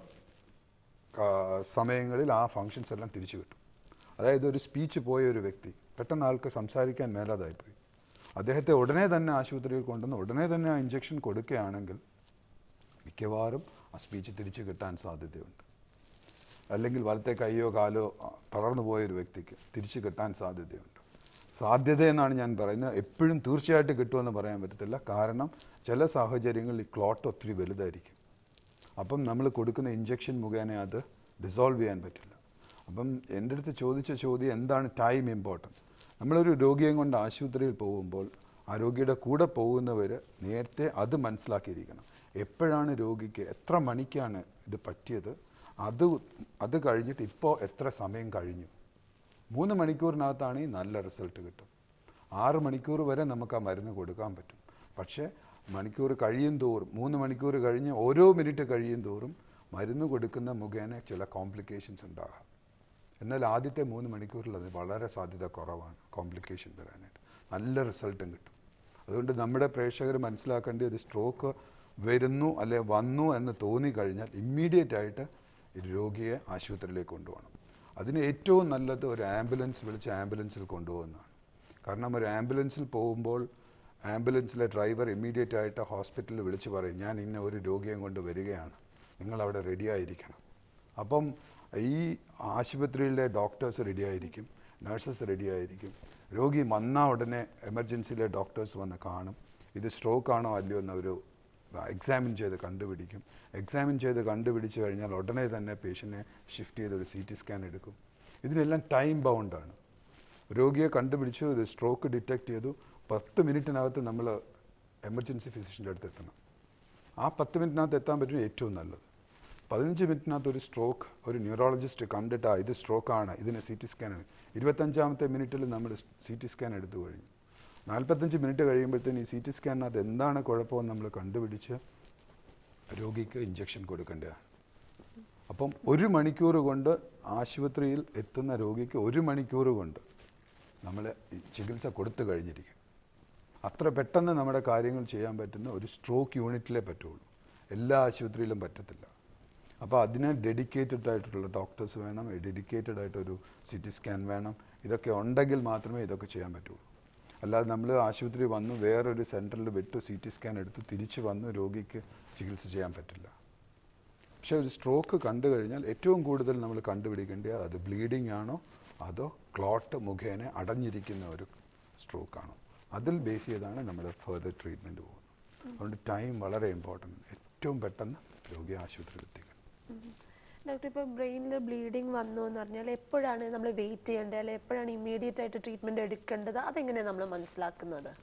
ആ, സമയങ്ങളിൽ ആ ഫങ്ഷൻസ് എല്ലാം തിരിച്ചു കിട്ടും അതായത് ഒരു സ്പീച്ച് പോയ ഒരു വ്യക്തി പെട്ടെന്ന് ആൾക്ക് സംസാരിക്കാൻ മേലാതായിപ്പോയി അദ്ദേഹത്തെ ഉടനെ തന്നെ ആശുപത്രിയിൽ കൊണ്ടുവന്ന് ഉടനെ തന്നെ ആ ഇഞ്ചക്ഷൻ കൊടുക്കുകയാണെങ്കിൽ മിക്കവാറും ആ സ്പീച്ച് തിരിച്ചു കിട്ടാൻ സാധ്യതയുണ്ട് അല്ലെങ്കിൽ വലത്തെ കൈയോ കാലോ ആ, തളർന്നു പോയ ഒരു വ്യക്തിക്ക് തിരിച്ചു കിട്ടാൻ സാധ്യതയുണ്ട് സാധ്യത എന്നാണ് ഞാൻ പറയുന്നത് എപ്പോഴും തീർച്ചയായിട്ടും കിട്ടുമെന്ന് പറയാൻ പറ്റത്തില്ല കാരണം ചില സാഹചര്യങ്ങളിൽ ഈ ക്ലോട്ട് ഒത്തിരി വലുതായിരിക്കും അപ്പം നമ്മൾ കൊടുക്കുന്ന ഇഞ്ചക്ഷൻ മുഖേന അത് ഡിസോൾവ് ചെയ്യാൻ പറ്റില്ല അപ്പം എൻ്റെ അടുത്ത് ചോദിച്ച ചോദ്യം എന്താണ് ടൈം ഇമ്പോർട്ടൻറ്റ് നമ്മളൊരു രോഗിയെ കൊണ്ട് ആശുപത്രിയിൽ പോകുമ്പോൾ ആ രോഗിയുടെ കൂടെ പോകുന്നവർ നേരത്തെ അത് മനസ്സിലാക്കിയിരിക്കണം എപ്പോഴാണ് രോഗിക്ക് എത്ര മണിക്കാണ് ഇത് പറ്റിയത് അത് അത് കഴിഞ്ഞിട്ട് ഇപ്പോൾ എത്ര സമയം കഴിഞ്ഞു മൂന്ന് മണിക്കൂറിനകത്താണെങ്കിൽ നല്ല റിസൾട്ട് കിട്ടും ആറ് മണിക്കൂർ വരെ നമുക്ക് ആ മരുന്ന് കൊടുക്കാൻ പറ്റും പക്ഷേ മണിക്കൂർ കഴിയും തോറും മൂന്ന് മണിക്കൂർ കഴിഞ്ഞ് ഓരോ മിനിറ്റ് കഴിയും തോറും മരുന്ന് കൊടുക്കുന്ന മുഖേന ചില കോംപ്ലിക്കേഷൻസ് ഉണ്ടാകാം എന്നാൽ ആദ്യത്തെ മൂന്ന് മണിക്കൂറിൽ അത് വളരെ സാധ്യത കുറവാണ് കോംപ്ലിക്കേഷൻ വരാനായിട്ട് നല്ല റിസൾട്ടും കിട്ടും അതുകൊണ്ട് നമ്മുടെ പ്രേക്ഷകർ മനസ്സിലാക്കേണ്ട ഒരു സ്ട്രോക്ക് വരുന്നു അല്ലെ വന്നു എന്ന് തോന്നിക്കഴിഞ്ഞാൽ ഇമ്മീഡിയറ്റ് ആയിട്ട് ഈ രോഗിയെ ആശുപത്രിയിലേക്ക് കൊണ്ടുപോകണം അതിന് ഏറ്റവും നല്ലത് ഒരു ആംബുലൻസ് വിളിച്ച് ആംബുലൻസിൽ കൊണ്ടുപോകുന്നതാണ് കാരണം ഒരു ആംബുലൻസിൽ പോകുമ്പോൾ ആംബുലൻസിലെ ഡ്രൈവർ ഇമ്മീഡിയറ്റ് ആയിട്ട് ഹോസ്പിറ്റലിൽ വിളിച്ച് പറയും ഞാൻ ഇന്ന ഒരു രോഗിയെ കൊണ്ട് വരികയാണ് നിങ്ങൾ അവിടെ റെഡി ആയിരിക്കണം അപ്പം ഈ ആശുപത്രിയിലെ ഡോക്ടേഴ്സ് റെഡി ആയിരിക്കും നഴ്സസ് റെഡി ആയിരിക്കും രോഗി വന്നാൽ ഉടനെ എമർജൻസിയിലെ ഡോക്ടേഴ്സ് വന്ന് കാണും ഇത് സ്ട്രോക്ക് ആണോ അല്ലയോ എന്നൊരു എക്സാമിൻ ചെയ്ത് കണ്ടുപിടിക്കും എക്സാമിൻ ചെയ്ത് കണ്ടുപിടിച്ച് കഴിഞ്ഞാൽ ഉടനെ തന്നെ പേഷ്യൻറ്റിനെ ഷിഫ്റ്റ് ചെയ്ത് ഒരു സി ടി സ്കാൻ എടുക്കും ഇതിനെല്ലാം ടൈം ബൗണ്ടാണ് രോഗിയെ കണ്ടുപിടിച്ചു ഒരു സ്ട്രോക്ക് ഡിറ്റക്ട് ചെയ്തു പത്ത് മിനിറ്റിനകത്ത് നമ്മൾ എമർജൻസി ഫിസിഷ്യൻ്റെ അടുത്ത് എത്തണം ആ പത്ത് മിനിറ്റിനകത്ത് എത്താൻ പറ്റും ഏറ്റവും നല്ലത് പതിനഞ്ച് മിനിറ്റിനകത്ത് ഒരു സ്ട്രോക്ക് ഒരു ന്യൂറോളജിസ്റ്റ് കണ്ടിട്ട് ഇത് സ്ട്രോക്കാണ് ഇതിന് സി ടി സ്കാൻ ആണ് ഇരുപത്തഞ്ചാമത്തെ മിനിറ്റിൽ നമ്മൾ സി ടി സ്കാൻ എടുത്തു കഴിഞ്ഞു നാൽപ്പത്തഞ്ച് മിനിറ്റ് കഴിയുമ്പോഴത്തേന് ഈ സി ടി സ്കാനിനകത്ത് എന്താണ് കുഴപ്പമെന്ന് നമ്മൾ കണ്ടുപിടിച്ച് രോഗിക്ക് ഇഞ്ചക്ഷൻ കൊടുക്കേണ്ടതാണ് അപ്പം ഒരു മണിക്കൂർ കൊണ്ട് ആശുപത്രിയിൽ എത്തുന്ന രോഗിക്ക് ഒരു മണിക്കൂർ കൊണ്ട് നമ്മൾ ചികിത്സ കൊടുത്തു കഴിഞ്ഞിരിക്കും അത്ര പെട്ടെന്ന് നമ്മുടെ കാര്യങ്ങൾ ചെയ്യാൻ പറ്റുന്ന ഒരു സ്ട്രോക്ക് യൂണിറ്റിലേ പറ്റുള്ളൂ എല്ലാ ആശുപത്രിയിലും പറ്റത്തില്ല അപ്പോൾ അതിന് ഡെഡിക്കേറ്റഡ് ആയിട്ടുള്ള ഡോക്ടേഴ്സ് വേണം ഡെഡിക്കേറ്റഡ് ആയിട്ടൊരു സി ടി സ്കാൻ വേണം ഇതൊക്കെ ഉണ്ടെങ്കിൽ മാത്രമേ ഇതൊക്കെ ചെയ്യാൻ പറ്റുള്ളൂ അല്ലാതെ നമ്മൾ ആശുപത്രി വന്ന് വേറൊരു സെൻറ്ററിൽ വിട്ട് സി ടി സ്കാൻ എടുത്ത് തിരിച്ച് വന്ന് രോഗിക്ക് ചികിത്സ ചെയ്യാൻ പറ്റില്ല പക്ഷേ ഒരു സ്ട്രോക്ക് കണ്ടു കഴിഞ്ഞാൽ ഏറ്റവും കൂടുതൽ നമ്മൾ കണ്ടുപിടിക്കേണ്ടത് അത് ബ്ലീഡിംഗ് ആണോ അതോ ക്ലോട്ട് മുഖേന അടഞ്ഞിരിക്കുന്ന ഒരു സ്ട്രോക്ക് ആണോ അതിൽ ബേസ് ചെയ്താണ് നമ്മൾ ഫെർദർ ട്രീറ്റ്മെൻറ്റ് പോകുന്നത് അതുകൊണ്ട് ടൈം വളരെ ഇമ്പോർട്ടൻ്റ് ഏറ്റവും പെട്ടെന്ന് രോഗിയെ ആശുപത്രിയിൽ എത്തിക്കണം ഡോക്ടർ ഇപ്പോൾ ബ്രെയിനിൽ ബ്ലീഡിങ് വന്നു എന്ന് പറഞ്ഞാൽ എപ്പോഴാണ് നമ്മൾ വെയിറ്റ് ചെയ്യേണ്ടത് അല്ലെങ്കിൽ എപ്പോഴാണ് ഇമ്മീഡിയറ്റ് ആയിട്ട് ട്രീറ്റ്മെൻറ്റ് എടുക്കേണ്ടത് അതെങ്ങനെയാണ് നമ്മൾ മനസ്സിലാക്കുന്നത്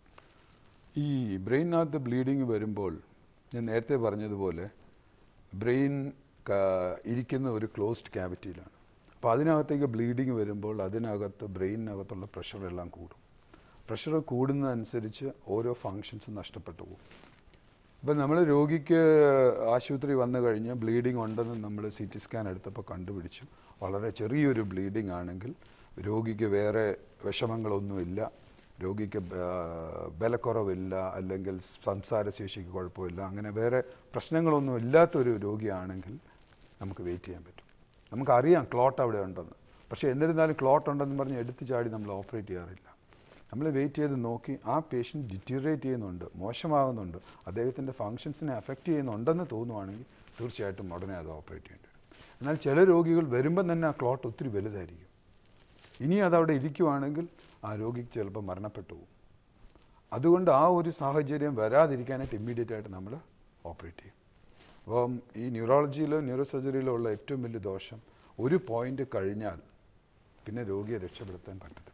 ഈ ബ്രെയിനകത്ത് ബ്ലീഡിങ് വരുമ്പോൾ ഞാൻ നേരത്തെ പറഞ്ഞതുപോലെ ബ്രെയിൻ ഇരിക്കുന്ന ഒരു ക്ലോസ്ഡ് ക്യാവിറ്റിയിലാണ് അപ്പോൾ അതിനകത്തേക്ക് ബ്ലീഡിങ് വരുമ്പോൾ അതിനകത്ത് ബ്രെയിനകത്തുള്ള പ്രഷർ എല്ലാം കൂടും പ്രഷർ കൂടുന്നതനുസരിച്ച് ഓരോ ഫങ്ഷൻസും നഷ്ടപ്പെട്ടു പോകും ഇപ്പം നമ്മൾ രോഗിക്ക് ആശുപത്രി വന്നു കഴിഞ്ഞ് ബ്ലീഡിംഗ് ഉണ്ടെന്ന് നമ്മൾ സി ടി സ്കാൻ എടുത്തപ്പോൾ കണ്ടുപിടിച്ചു വളരെ ചെറിയൊരു ബ്ലീഡിംഗ് ആണെങ്കിൽ രോഗിക്ക് വേറെ വിഷമങ്ങളൊന്നുമില്ല രോഗിക്ക് ബ- ബലക്കുറവില്ല അല്ലെങ്കിൽ സംസാരശേഷിക്ക് കുഴപ്പമില്ല അങ്ങനെ വേറെ പ്രശ്നങ്ങളൊന്നും ഇല്ലാത്തൊരു രോഗിയാണെങ്കിൽ നമുക്ക് വെയിറ്റ് ചെയ്യാൻ പറ്റും നമുക്കറിയാം ക്ലോട്ട് അവിടെ ഉണ്ടെന്ന് പക്ഷേ എന്നിരുന്നാലും ക്ലോട്ട് ഉണ്ടെന്ന് പറഞ്ഞ് എടുത്തു ചാടി നമ്മൾ ഓപ്പറേറ്റ് ചെയ്യാറില്ല നമ്മൾ വെയിറ്റ് ചെയ്ത് നോക്കി ആ പേഷ്യൻറ്റ് ഡിറ്റീറിയേറ്റ് ചെയ്യുന്നുണ്ട് മോശമാകുന്നുണ്ട് അദ്ദേഹത്തിൻ്റെ ഫങ്ഷൻസിനെ അഫക്റ്റ് ചെയ്യുന്നുണ്ടെന്ന് തോന്നുവാണെങ്കിൽ തീർച്ചയായിട്ടും ഉടനെ അത് ഓപ്പറേറ്റ് ചെയ്യേണ്ടി വരും എന്നാൽ ചില രോഗികൾ വരുമ്പം തന്നെ ആ ക്ലോട്ട് ഒത്തിരി വലുതായിരിക്കും ഇനി അതവിടെ ഇരിക്കുവാണെങ്കിൽ ആ രോഗിക്ക് ചിലപ്പോൾ മരണപ്പെട്ടു പോകും അതുകൊണ്ട് ആ ഒരു സാഹചര്യം വരാതിരിക്കാനായിട്ട് ഇമ്മീഡിയറ്റ് ആയിട്ട് നമ്മൾ ഓപ്പറേറ്റ് ചെയ്യും അപ്പം ഈ ന്യൂറോളജിയിലോ ന്യൂറോ സർജറിയിലോ ഉള്ള ഏറ്റവും വലിയ ദോഷം ഒരു പോയിന്റ് കഴിഞ്ഞാൽ പിന്നെ രോഗിയെ രക്ഷപ്പെടുത്താൻ പറ്റത്തില്ല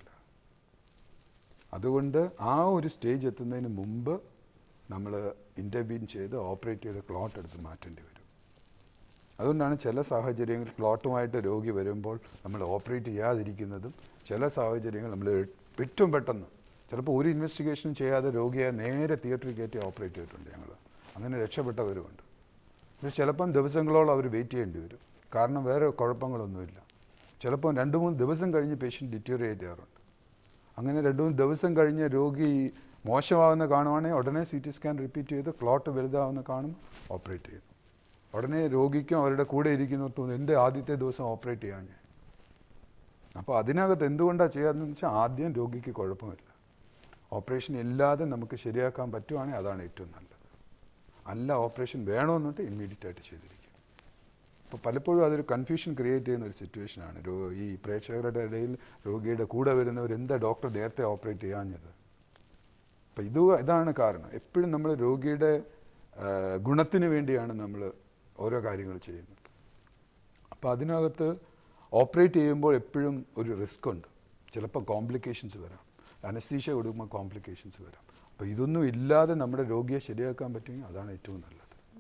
അതുകൊണ്ട് ആ ഒരു സ്റ്റേജ് എത്തുന്നതിന് മുമ്പ് നമ്മൾ ഇൻ്റർവീൻ ചെയ്ത് ഓപ്പറേറ്റ് ചെയ്ത് ക്ലോട്ട് എടുത്ത് മാറ്റേണ്ടി വരും അതുകൊണ്ടാണ് ചില സാഹചര്യങ്ങളിൽ ക്ലോട്ടുമായിട്ട് രോഗി വരുമ്പോൾ നമ്മൾ ഓപ്പറേറ്റ് ചെയ്യാതിരിക്കുന്നതും ചില സാഹചര്യങ്ങൾ നമ്മൾ ഏറ്റവും പെട്ടെന്ന് ചിലപ്പോൾ ഒരു ഇൻവെസ്റ്റിഗേഷനും ചെയ്യാതെ രോഗിയെ നേരെ തിയേറ്ററിൽ കയറ്റി ഓപ്പറേറ്റ് ചെയ്തിട്ടുണ്ട് ഞങ്ങൾ അങ്ങനെ രക്ഷപ്പെട്ടവരുമുണ്ട് പക്ഷെ ചിലപ്പം ദിവസങ്ങളോളം അവർ വെയിറ്റ് ചെയ്യേണ്ടി വരും കാരണം വേറെ കുഴപ്പങ്ങളൊന്നുമില്ല ചിലപ്പോൾ രണ്ട് മൂന്ന് ദിവസം കഴിഞ്ഞ് പേഷ്യൻ്റ് ഡിറ്റീറിയേറ്റ് ചെയ്യാറുണ്ട് അങ്ങനെ രണ്ട് മൂന്ന് ദിവസം കഴിഞ്ഞ് രോഗി മോശമാകുന്ന കാണുവാണെങ്കിൽ ഉടനെ സി ടി സ്കാൻ റിപ്പീറ്റ് ചെയ്ത് ക്ലോട്ട് വലുതാവുന്ന കാണും ഓപ്പറേറ്റ് ചെയ്യുന്നു ഉടനെ രോഗിക്കും അവരുടെ കൂടെ ഇരിക്കുന്നവർക്ക് തോന്നും എൻ്റെ ആദ്യത്തെ ദിവസം ഓപ്പറേറ്റ് ചെയ്യാൻ ഞാൻ അപ്പോൾ അതിനകത്ത് എന്തുകൊണ്ടാണ് ചെയ്യാമെന്ന് വെച്ചാൽ ആദ്യം രോഗിക്ക് കുഴപ്പമില്ല ഓപ്പറേഷൻ ഇല്ലാതെ നമുക്ക് ശരിയാക്കാൻ പറ്റുവാണെങ്കിൽ അതാണ് ഏറ്റവും നല്ലത് അല്ല ഓപ്പറേഷൻ വേണമെന്നിട്ട് ഇമ്മീഡിയറ്റ് ആയിട്ട് ചെയ്തിരിക്കും അപ്പോൾ പലപ്പോഴും അതൊരു കൺഫ്യൂഷൻ ക്രിയേറ്റ് ചെയ്യുന്ന ഒരു സിറ്റുവേഷനാണ് രോ ഈ പ്രേക്ഷകരുടെ ഇടയിൽ രോഗിയുടെ കൂടെ വരുന്നവർ എന്താ ഡോക്ടർ നേരത്തെ ഓപ്പറേറ്റ് ചെയ്യാഞ്ഞത് അപ്പോൾ ഇത് ഇതാണ് കാരണം എപ്പോഴും നമ്മൾ രോഗിയുടെ ആ, ഗുണത്തിന് വേണ്ടിയാണ് നമ്മൾ ഓരോ കാര്യങ്ങൾ ചെയ്യുന്നത് അപ്പോൾ അതിനകത്ത് ഓപ്പറേറ്റ് ചെയ്യുമ്പോൾ എപ്പോഴും ഒരു റിസ്ക് ഉണ്ട് ചിലപ്പോൾ കോംപ്ലിക്കേഷൻസ് വരാം അനസ്തീഷ കൊടുക്കുമ്പോൾ കോംപ്ലിക്കേഷൻസ് വരാം അപ്പോൾ ഇതൊന്നും ഇല്ലാതെ നമ്മുടെ രോഗിയെ ശരിയാക്കാൻ പറ്റുമെങ്കിൽ അതാണ് ഏറ്റവും നല്ലത്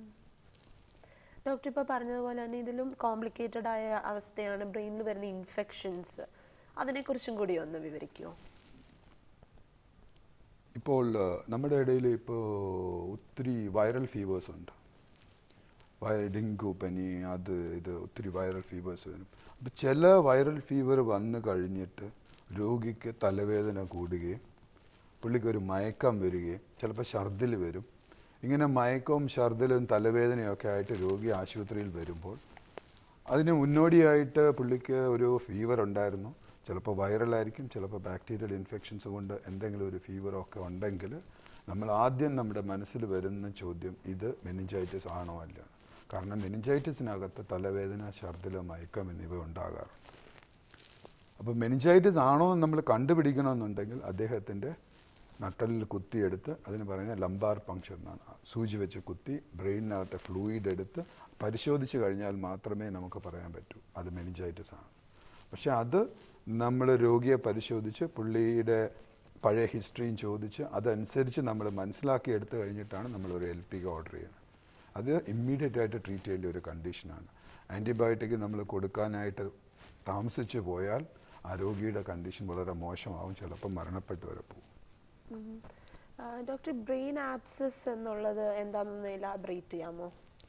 ഡോക്ടർ ഇപ്പോൾ പറഞ്ഞതുപോലെ തന്നെ ഇതിലും കോംപ്ലിക്കേറ്റഡ് ആയ അവസ്ഥയാണ് ബ്രെയിനിൽ വരുന്ന ഇൻഫെക്ഷൻസ് അതിനെക്കുറിച്ചും കൂടി ഒന്ന് വിവരിക്കുമോ ഇപ്പോൾ ആ, നമ്മുടെ ഇടയിൽ ഇപ്പോൾ ഒത്തിരി വൈറൽ ഫീവേഴ്സ് ഉണ്ട് വൈ- ഡെങ്കു പനി അത് ഇത് ഒത്തിരി വൈറൽ ഫീവേഴ്സ് വരും അപ്പോൾ ചില വൈറൽ ഫീവർ വന്നു കഴിഞ്ഞിട്ട് രോഗിക്ക് തലവേദന കൂടുകയും പുള്ളിക്ക് ഒരു മയക്കം വരികയും ചിലപ്പോൾ ഛർദിൽ വരും ഇങ്ങനെ മയക്കവും ഛർദിലും തലവേദനയും ഒക്കെ ആയിട്ട് രോഗി ആശുപത്രിയിൽ വരുമ്പോൾ അതിന് മുന്നോടിയായിട്ട് പുള്ളിക്ക് ഒരു ഫീവർ ഉണ്ടായിരുന്നു ചിലപ്പോൾ വൈറലായിരിക്കും ചിലപ്പോൾ ബാക്ടീരിയൽ ഇൻഫെക്ഷൻസ് കൊണ്ട് എന്തെങ്കിലും ഒരു ഫീവർ ഒക്കെ ഉണ്ടെങ്കിൽ നമ്മൾ ആദ്യം നമ്മുടെ മനസ്സിൽ വരുന്ന ചോദ്യം ഇത് മെനിഞ്ചൈറ്റിസ് ആണോ അല്ല കാരണം മെനിഞ്ചൈറ്റിസിനകത്ത് തലവേദന ഛർദിൽ മയക്കം എന്നിവ ഉണ്ടാകാറുണ്ട് അപ്പോൾ മെനിഞ്ചൈറ്റിസ് ആണോ എന്ന് നമ്മൾ കണ്ടുപിടിക്കണമെന്നുണ്ടെങ്കിൽ അദ്ദേഹത്തിൻ്റെ നട്ടലിൽ കുത്തിയെടുത്ത് അതിന് പറയുന്നത് ലംബാർ പങ്ക്ഷൻ എന്നാണ് സൂചി വെച്ച് കുത്തി ബ്രെയിനിനകത്തെ ഫ്ലൂയിഡ് എടുത്ത് പരിശോധിച്ച് കഴിഞ്ഞാൽ മാത്രമേ നമുക്ക് പറയാൻ പറ്റൂ അത് മെനിഞ്ചൈറ്റിസ് ആണ് പക്ഷേ അത് നമ്മൾ രോഗിയെ പരിശോധിച്ച് പുള്ളിയുടെ പഴയ ഹിസ്റ്ററിയും ചോദിച്ച് അതനുസരിച്ച് നമ്മൾ മനസ്സിലാക്കി എടുത്തു കഴിഞ്ഞിട്ടാണ് നമ്മൾ ഒരു എൽ പി ഓർഡർ ചെയ്യുന്നത് അത് ഇമ്മീഡിയറ്റ് ആയിട്ട് ട്രീറ്റ് ചെയ്യേണ്ട ഒരു കണ്ടീഷനാണ് ആൻറ്റിബയോട്ടിക് നമ്മൾ കൊടുക്കാനായിട്ട് താമസിച്ചു പോയാൽ ആ രോഗിയുടെ കണ്ടീഷൻ വളരെ മോശമാവും ചിലപ്പോൾ മരണപ്പെട്ടു വരെ പോകും ഡോക്ടർ ബ്രെയിൻ ആപ്സസ് എന്നുള്ളത് എന്താണെന്ന് എലാബറേറ്റ് ചെയ്യാമോ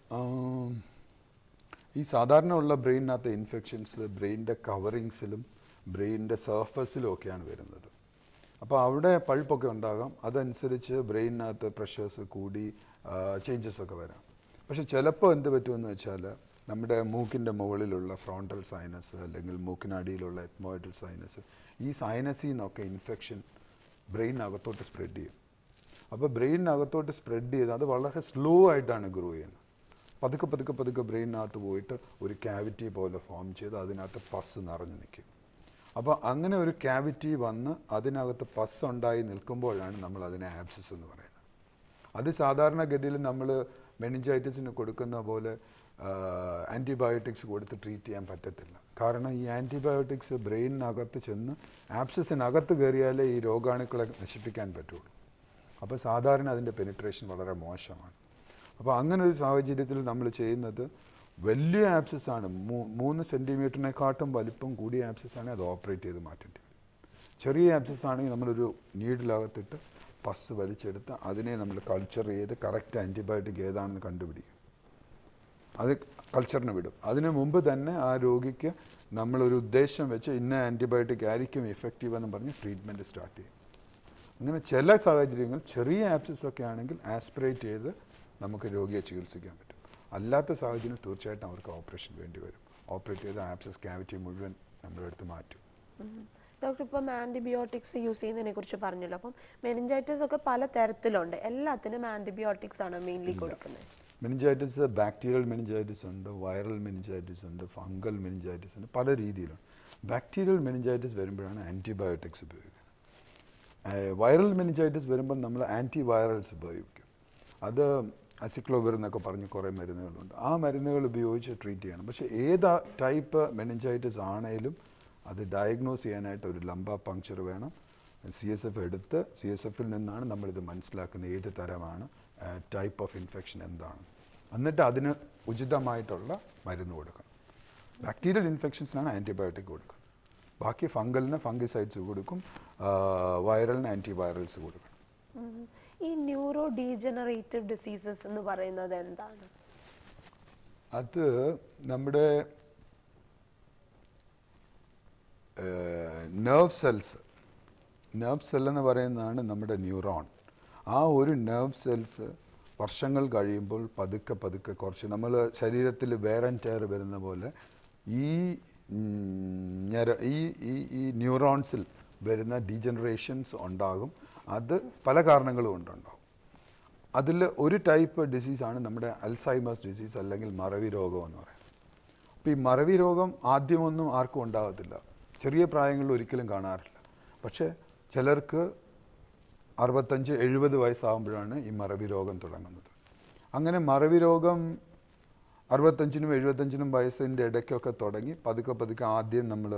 ആം, ഈ സാധാരണ ഉള്ള ബ്രെയിനകത്ത് ഇൻഫെക്ഷൻസ് ബ്രെയിനിൻ്റെ കവറിങ്സിലും ബ്രെയിനിൻ്റെ സർഫസിലും ഒക്കെയാണ് വരുന്നത് അപ്പോൾ അവിടെ പഴുപ്പൊക്കെ ഉണ്ടാകാം അതനുസരിച്ച് ബ്രെയിനകത്ത് പ്രഷേഴ്സ് കൂടി ചേഞ്ചസ് ഒക്കെ വരാം പക്ഷെ ചിലപ്പോൾ എന്ത് പറ്റുമെന്ന് വെച്ചാൽ നമ്മുടെ മൂക്കിൻ്റെ മുകളിലുള്ള ഫ്രോണ്ടൽ സൈനസ് അല്ലെങ്കിൽ മൂക്കിനടിയിലുള്ള എത്മോയിഡൽ സൈനസ് ഈ സൈനസിൽ നിന്നൊക്കെ ഇൻഫെക്ഷൻ ബ്രെയിനകത്തോട്ട് സ്പ്രെഡ് ചെയ്യും അപ്പോൾ ബ്രെയിനകത്തോട്ട് സ്പ്രെഡ് ചെയ്ത് അത് വളരെ സ്ലോ ആയിട്ടാണ് ഗ്രോ ചെയ്യുന്നത് പതുക്കെ പതുക്കെ പതുക്കെ ബ്രെയിനകത്ത് പോയിട്ട് ഒരു ക്യാവിറ്റി പോലെ ഫോം ചെയ്ത് അതിനകത്ത് പസ് നിറഞ്ഞു നിൽക്കും അപ്പോൾ അങ്ങനെ ഒരു ക്യാവിറ്റി വന്ന് അതിനകത്ത് പസ് ഉണ്ടായി നിൽക്കുമ്പോഴാണ് നമ്മൾ അതിനെ ആബ്സസ് എന്ന് പറയുന്നത് അത് സാധാരണഗതിയിൽ നമ്മൾ മെനിഞ്ചൈറ്റിസിന് കൊടുക്കുന്ന പോലെ ആൻറ്റിബയോട്ടിക്സ് കൊടുത്ത് ട്രീറ്റ് ചെയ്യാൻ പറ്റത്തില്ല കാരണം ഈ ആൻറ്റിബയോട്ടിക്സ് ബ്രെയിനിനകത്ത് ചെന്ന് ആബ്സസിനകത്ത് കയറിയാലേ ഈ രോഗാണുക്കളെ നശിപ്പിക്കാൻ പറ്റുള്ളൂ അപ്പോൾ സാധാരണ അതിൻ്റെ പെനിട്രേഷൻ വളരെ മോശമാണ് അപ്പോൾ അങ്ങനെ ഒരു സാഹചര്യത്തിൽ നമ്മൾ ചെയ്യുന്നത് വലിയ ആപ്സസ് ആണ് മൂ- മൂന്ന് സെൻറ്റിമീറ്ററിനെക്കാട്ടും വലിപ്പം കൂടിയ ആപ്സസ് ആണെങ്കിൽ അത് ഓപ്പറേറ്റ് ചെയ്ത് മാറ്റേണ്ടി വരും ചെറിയ ആപ്സസ് ആണെങ്കിൽ നമ്മളൊരു നീഡിലകത്തിട്ട് പസ് വലിച്ചെടുത്ത് അതിനെ നമ്മൾ കൾച്ചർ ചെയ്ത് കറക്റ്റ് ആൻറ്റിബയോട്ടിക് ഏതാണെന്ന് കണ്ടുപിടിക്കും അത് കൾച്ചറിന് വിടും അതിന് മുമ്പ് തന്നെ ആ രോഗിക്ക് നമ്മളൊരു ഉദ്ദേശം വെച്ച് ഇന്ന ആൻറ്റിബയോട്ടിക് ആയിരിക്കും ഇഫക്റ്റീവ് എന്ന് പറഞ്ഞ് ട്രീറ്റ്മെൻറ്റ് സ്റ്റാർട്ട് ചെയ്യും അങ്ങനെ ചില സാഹചര്യങ്ങൾ ചെറിയ ആപ്സസ് ഒക്കെ ആണെങ്കിൽ ആസ്പിറേറ്റ് ചെയ്ത് നമുക്ക് രോഗിയെ ചികിത്സിക്കാൻ പറ്റും അല്ലാത്ത സാഹചര്യം തീർച്ചയായിട്ടും അവർക്ക് ഓപ്പറേഷൻ വേണ്ടി വരും ഓപ്പറേറ്റ് ചെയ്ത് ആപ്സസ് ക്യാവിറ്റി മുഴുവൻ നമ്മളെടുത്ത് മാറ്റും ഡോക്ടർ ഇപ്പം ആൻറ്റിബയോട്ടിക്സ് യൂസ് ചെയ്യുന്നതിനെ കുറിച്ച് പറഞ്ഞല്ലോ അപ്പം മെനിഞ്ചൈറ്റിസ് ഒക്കെ പല തരത്തിലുണ്ട് എല്ലാത്തിനും ആൻറ്റിബയോട്ടിക്സ് ആണ് മെയിൻലി കൊടുക്കുന്നത് മെനിഞ്ചൈറ്റിസ് ബാക്ടീരിയൽ മെനിഞ്ചൈറ്റിസ് ഉണ്ട് വൈറൽ മെനിഞ്ചൈറ്റിസ് ഉണ്ട് ഫംഗൽ മെനിഞ്ചൈറ്റിസ് ഉണ്ട് പല രീതിയിലുണ്ട് ബാക്ടീരിയൽ മെനിഞ്ചൈറ്റിസ് വരുമ്പോഴാണ് ആൻറ്റിബയോട്ടിക്സ് ഉപയോഗിക്കുന്നത് വൈറൽ മെനിഞ്ചൈറ്റിസ് വരുമ്പോൾ നമ്മൾ ആൻറ്റി വൈറൽസ് ഉപയോഗിക്കും അത് അസിക്ലോവിർ എന്നൊക്കെ പറഞ്ഞ് കുറേ മരുന്നുകളുണ്ട് ആ മരുന്നുകൾ ഉപയോഗിച്ച് ട്രീറ്റ് ചെയ്യണം പക്ഷേ ഏത് ടൈപ്പ് മെനിഞ്ചൈറ്റിസ് ആണേലും അത് ഡയഗ്നോസ് ചെയ്യാനായിട്ട് ഒരു ലംബ പങ്ക്ചർ വേണം സി എസ് എഫ് എടുത്ത് സി എസ് എഫിൽ നിന്നാണ് നമ്മളിത് മനസ്സിലാക്കുന്നത് ഏത് തരമാണ് ടൈപ്പ് ഓഫ് ഇൻഫെക്ഷൻ എന്താണ് എന്നിട്ട് അതിന് ഉചിതമായിട്ടുള്ള മരുന്ന് കൊടുക്കണം ബാക്ടീരിയൽ ഇൻഫെക്ഷൻസിനാണ് ആൻറ്റിബയോട്ടിക് കൊടുക്കുന്നത് ബാക്കി ഫംഗലിന് ഫംഗിസൈഡ്സ് കൊടുക്കും വൈറലിന് ആൻറ്റിവൈറൽസ് കൊടുക്കണം ഉം. ഈ ന്യൂറോ ഡീജനറേറ്റീവ് ഡിസീസസ് എന്ന് പറയുന്നത് എന്താണ് അത് നമ്മുടെ നെർവ് സെൽസ് നെർവ് സെൽ എന്ന് പറയുന്നതാണ് നമ്മുടെ ന്യൂറോൺ ആ ഒരു നെർവ് സെൽസ് വർഷങ്ങൾ കഴിയുമ്പോൾ പതുക്കെ പതുക്കെ കുറച്ച് നമ്മൾ ശരീരത്തിൽ വേറൻ ടയർ വരുന്ന പോലെ ഈ ഉം, ഞര ഈ ഈ ഈ ന്യൂറോൺസിൽ വരുന്ന ഡീജനറേഷൻസ് ഉണ്ടാകും അത് പല കാരണങ്ങളും കൊണ്ടുണ്ടാകും അതിൽ ഒരു ടൈപ്പ് ഡിസീസാണ് നമ്മുടെ അൽസൈമേഴ്സ് ഡിസീസ് അല്ലെങ്കിൽ മറവി രോഗം എന്ന് പറയുന്നത് അപ്പോൾ ഈ മറവി രോഗം ആദ്യമൊന്നും ആർക്കും ഉണ്ടാകത്തില്ല ചെറിയ പ്രായങ്ങളിൽ ഒരിക്കലും കാണാറില്ല പക്ഷേ ചിലർക്ക് അറുപത്തഞ്ച് എഴുപത് വയസ്സാകുമ്പോഴാണ് ഈ മറവി രോഗം തുടങ്ങുന്നത് അങ്ങനെ മറവി രോഗം അറുപത്തഞ്ചിനും എഴുപത്തഞ്ചിനും വയസ്സിൻ്റെ ഇടയ്ക്കൊക്കെ തുടങ്ങി പതുക്കെ പതുക്കെ ആദ്യം നമ്മൾ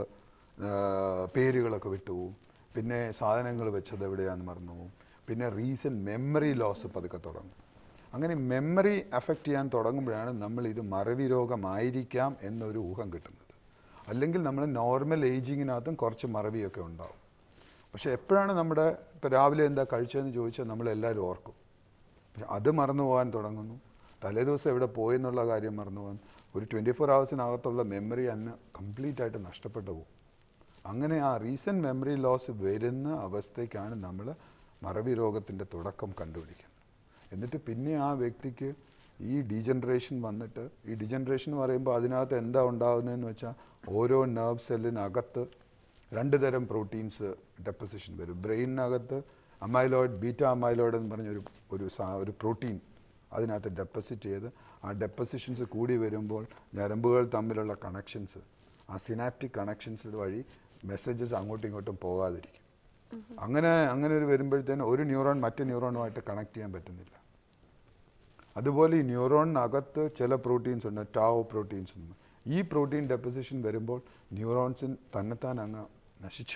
പേരുകളൊക്കെ വിട്ടുപോകും പിന്നെ സാധനങ്ങൾ വെച്ചത് എവിടെയാണെന്ന് മറന്നു പോകും പിന്നെ റീസെൻറ്റ് മെമ്മറി ലോസ് പതുക്കെ തുടങ്ങും അങ്ങനെ മെമ്മറി അഫക്റ്റ് ചെയ്യാൻ തുടങ്ങുമ്പോഴാണ് നമ്മൾ ഇത് മറവി രോഗമായിരിക്കാം എന്നൊരു ഊഹം കിട്ടുന്നത് അല്ലെങ്കിൽ നമ്മൾ നോർമൽ ഏജിങ്ങിനകത്തും കുറച്ച് മറവിയൊക്കെ ഉണ്ടാവും പക്ഷേ എപ്പോഴാണ് നമ്മുടെ ഇപ്പോൾ രാവിലെ എന്താ കഴിച്ചതെന്ന് ചോദിച്ചാൽ നമ്മളെല്ലാവരും ഓർക്കും പക്ഷെ അത് മറന്നു പോകാൻ തുടങ്ങുന്നു തലേദിവസം എവിടെ പോയെന്നുള്ള കാര്യം മറന്നു പോകാൻ ഒരു ട്വൻറ്റി ഫോർ ഹവേഴ്സിനകത്തുള്ള മെമ്മറി അന്ന് കംപ്ലീറ്റ് ആയിട്ട് നഷ്ടപ്പെട്ടു പോകും അങ്ങനെ ആ റീസെൻറ്റ് മെമ്മറി ലോസ് വരുന്ന അവസ്ഥയ്ക്കാണ് നമ്മൾ മറവി രോഗത്തിൻ്റെ തുടക്കം കണ്ടുപിടിക്കുന്നത് എന്നിട്ട് പിന്നെ ആ വ്യക്തിക്ക് ഈ ഡീജനറേഷൻ വന്നിട്ട് ഈ ഡിജനറേഷൻ എന്ന് പറയുമ്പോൾ അതിനകത്ത് എന്താ ഉണ്ടാകുന്നതെന്ന് വെച്ചാൽ ഓരോ നെർവ് സെല്ലിനകത്ത് രണ്ട് തരം പ്രോട്ടീൻസ് ഡെപ്പോസിഷൻ വരും ബ്രെയിനിനകത്ത് അമൈലോയിഡ് ബീറ്റ അമൈലോയിഡ് എന്ന് പറഞ്ഞൊരു ഒരു സാ- ഒരു പ്രോട്ടീൻ അതിനകത്ത് ഡെപ്പോസിറ്റ് ചെയ്ത് ആ ഡെപ്പോസിഷൻസ് കൂടി വരുമ്പോൾ ഞരമ്പുകൾ തമ്മിലുള്ള കണക്ഷൻസ് ആ സിനാപ്റ്റിക് കണക്ഷൻസ് വഴി മെസ്സേജസ് അങ്ങോട്ടും ഇങ്ങോട്ടും പോകാതിരിക്കും അങ്ങനെ അങ്ങനെ ഒരു വരുമ്പോഴത്തേനും ഒരു ന്യൂറോൺ മറ്റു ന്യൂറോണുമായിട്ട് കണക്ട് ചെയ്യാൻ പറ്റുന്നില്ല അതുപോലെ ഈ ന്യൂറോണിനകത്ത് ചില പ്രോട്ടീൻസ് ഉണ്ട് ടാവോ പ്രോട്ടീൻസ് ഉണ്ട് ഈ പ്രോട്ടീൻ ഡെപ്പോസിഷൻ വരുമ്പോൾ ന്യൂറോൺസിൻ തന്നെത്താൻ അങ്ങ് നശിച്ചു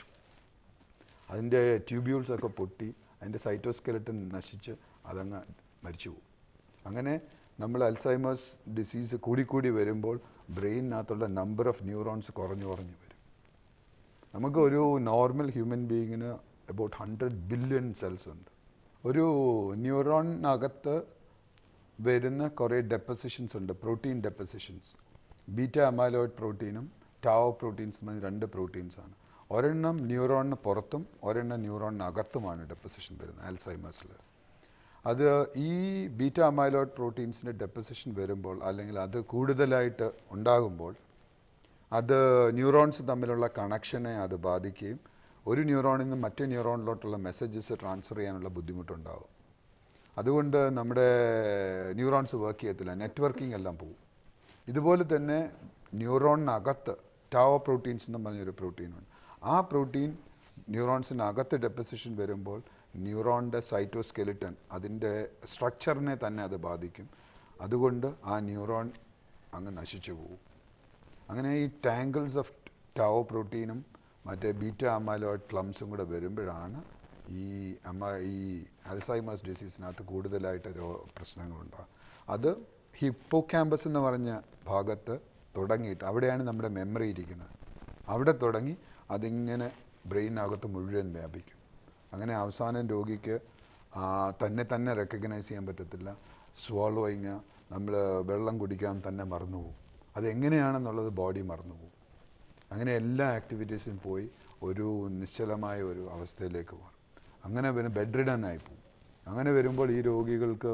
അതിൻ്റെ ട്യൂബ്യൂൾസ് ഒക്കെ പൊട്ടി അതിൻ്റെ സൈറ്റോസ്കെലറ്റൻ നശിച്ച് അതങ്ങ് മരിച്ചു പോകും അങ്ങനെ നമ്മൾ അൽസൈമേഴ്സ് ഡിസീസ് കൂടിക്കൂടി വരുമ്പോൾ ബ്രെയിനിനകത്തുള്ള നമ്പർ ഓഫ് ന്യൂറോൺസ് കുറഞ്ഞു കുറഞ്ഞു വരും നമുക്ക് ഒരു നോർമൽ ഹ്യൂമൻ ബീയിങ്ങിന് അബൌട്ട് ഹൺഡ്രഡ് ബില്യൺ സെൽസ് ഉണ്ട് ഒരു ന്യൂറോണിനകത്ത് വരുന്ന കുറേ ഡെപ്പസിഷൻസ് ഉണ്ട് പ്രോട്ടീൻ ഡെപ്പസിഷൻസ് ബീറ്റ അമാലോയിഡ് പ്രോട്ടീനും ടാവോ പ്രോട്ടീൻസ് എന്ന് പറഞ്ഞ രണ്ട് പ്രോട്ടീൻസ് ആണ് ഒരെണ്ണം ന്യൂറോണിന് പുറത്തും ഒരെണ്ണം ന്യൂറോണിന് അകത്തുമാണ് ഡെപ്പസിഷൻ വരുന്നത് ആൽസൈമേഴ്സിൽ അത് ഈ ബീറ്റ അമൈലോയിഡ് പ്രോട്ടീൻസിൻ്റെ ഡെപ്പസിഷൻ വരുമ്പോൾ അല്ലെങ്കിൽ അത് കൂടുതലായിട്ട് ഉണ്ടാകുമ്പോൾ അത് ന്യൂറോൺസ് തമ്മിലുള്ള കണക്ഷനെ അത് ബാധിക്കുകയും ഒരു ന്യൂറോണിൽ നിന്ന് മറ്റേ ന്യൂറോണിലോട്ടുള്ള മെസ്സേജസ് ട്രാൻസ്ഫർ ചെയ്യാനുള്ള ബുദ്ധിമുട്ടുണ്ടാകും അതുകൊണ്ട് നമ്മുടെ ന്യൂറോൺസ് വർക്ക് ചെയ്യത്തില്ല നെറ്റ്വർക്കിംഗ് എല്ലാം പോകും ഇതുപോലെ തന്നെ ന്യൂറോണിനകത്ത് ടാവോ പ്രോട്ടീൻസ് എന്ന് പറഞ്ഞൊരു പ്രോട്ടീനുണ്ട് ആ പ്രോട്ടീൻ ന്യൂറോൺസിനകത്ത് ഡെപ്പസിഷൻ വരുമ്പോൾ ന്യൂറോണിൻ്റെ സൈറ്റോസ്കെലിറ്റൺ അതിൻ്റെ സ്ട്രക്ചറിനെ തന്നെ അത് ബാധിക്കും അതുകൊണ്ട് ആ ന്യൂറോൺ അങ്ങ് നശിച്ചു പോകും അങ്ങനെ ഈ ടാങ്കിൾസ് ഓഫ് ടാവോ പ്രോട്ടീനും മറ്റേ ബീറ്റ അമാലോയിഡ് ക്ലംസും കൂടെ വരുമ്പോഴാണ് ഈ അമ ഈ അൽസൈമേഴ്സ് ഡിസീസിനകത്ത് കൂടുതലായിട്ട് രോ പ്രശ്നങ്ങളുണ്ടാകും അത് ഹിപ്പോ ക്യാമ്പസ് എന്ന് പറഞ്ഞ ഭാഗത്ത് തുടങ്ങിയിട്ട് അവിടെയാണ് നമ്മുടെ മെമ്മറി ഇരിക്കുന്നത് അവിടെ തുടങ്ങി അതിങ്ങനെ ബ്രെയിനകത്ത് മുഴുവൻ വ്യാപിക്കും അങ്ങനെ അവസാനം രോഗിക്ക് ആ, തന്നെ തന്നെ റെക്കഗ്നൈസ് ചെയ്യാൻ പറ്റത്തില്ല സ്വാളോയിങ് നമ്മൾ വെള്ളം കുടിക്കാൻ തന്നെ മറന്നുപോകും അതെങ്ങനെയാണെന്നുള്ളത് ബോഡി മറന്നുപോകും അങ്ങനെ എല്ലാ ആക്ടിവിറ്റീസും പോയി ഒരു നിശ്ചലമായ ഒരു അവസ്ഥയിലേക്ക് മാറും അങ്ങനെ പിന്നെ ബെഡ് റിഡൻ ആയി പോകും അങ്ങനെ വരുമ്പോൾ ഈ രോഗികൾക്ക്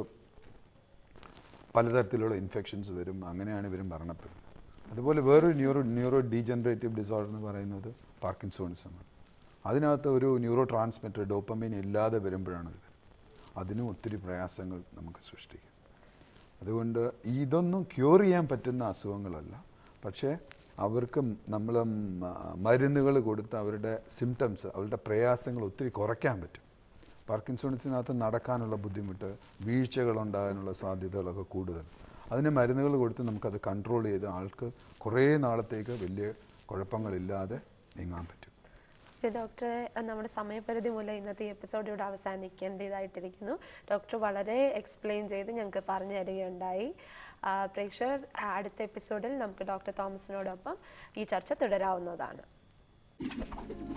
പലതരത്തിലുള്ള ഇൻഫെക്ഷൻസ് വരും അങ്ങനെയാണ് ഇവർ മരണപ്പെടുന്നത് അതുപോലെ വേറൊരു ന്യൂറോ ന്യൂറോ ഡീജനറേറ്റീവ് ഡിസോർഡർ എന്ന് പറയുന്നത് പാർക്കിൻസോണിസം ആണ് അതിനകത്ത് ഒരു ന്യൂറോ ട്രാൻസ്മിറ്റർ ഡോപ്പമീൻ ഇല്ലാതെ വരുമ്പോഴാണ് ഇത് അതിനും ഒത്തിരി പ്രയാസങ്ങൾ നമുക്ക് സൃഷ്ടിക്കും അതുകൊണ്ട് ഇതൊന്നും ക്യൂർ ചെയ്യാൻ പറ്റുന്ന അസുഖങ്ങളല്ല പക്ഷേ അവർക്ക് നമ്മൾ മരുന്നുകൾ കൊടുത്ത് അവരുടെ സിംറ്റംസ് അവരുടെ പ്രയാസങ്ങൾ ഒത്തിരി കുറയ്ക്കാൻ പറ്റും പാർക്കിൻസോൺസിനകത്ത് നടക്കാനുള്ള ബുദ്ധിമുട്ട് വീഴ്ചകൾ ഉണ്ടാകാനുള്ള സാധ്യതകളൊക്കെ കൂടുതൽ അതിന് മരുന്നുകൾ കൊടുത്ത് നമുക്കത് കൺട്രോൾ ചെയ്ത് ആൾക്ക് കുറേ നാളത്തേക്ക് വലിയ കുഴപ്പങ്ങളില്ലാതെ നീങ്ങാൻ പറ്റും ഇത് ഡോക്ടറെ അഹ് നമ്മുടെ സമയപരിധി മൂലം ഇന്നത്തെ എപ്പിസോഡ് ഇവിടെ അവസാനിക്കേണ്ടതായിട്ടിരിക്കുന്നു ഡോക്ടർ വളരെ എക്സ്പ്ലെയിൻ ചെയ്ത് ഞങ്ങൾക്ക് പറഞ്ഞു തരികയുണ്ടായി ആ, പ്രേക്ഷകർ ആ, അടുത്ത എപ്പിസോഡിൽ നമുക്ക് ഡോക്ടർ തോമസിനോടൊപ്പം ഈ ചർച്ച തുടരാവുന്നതാണ്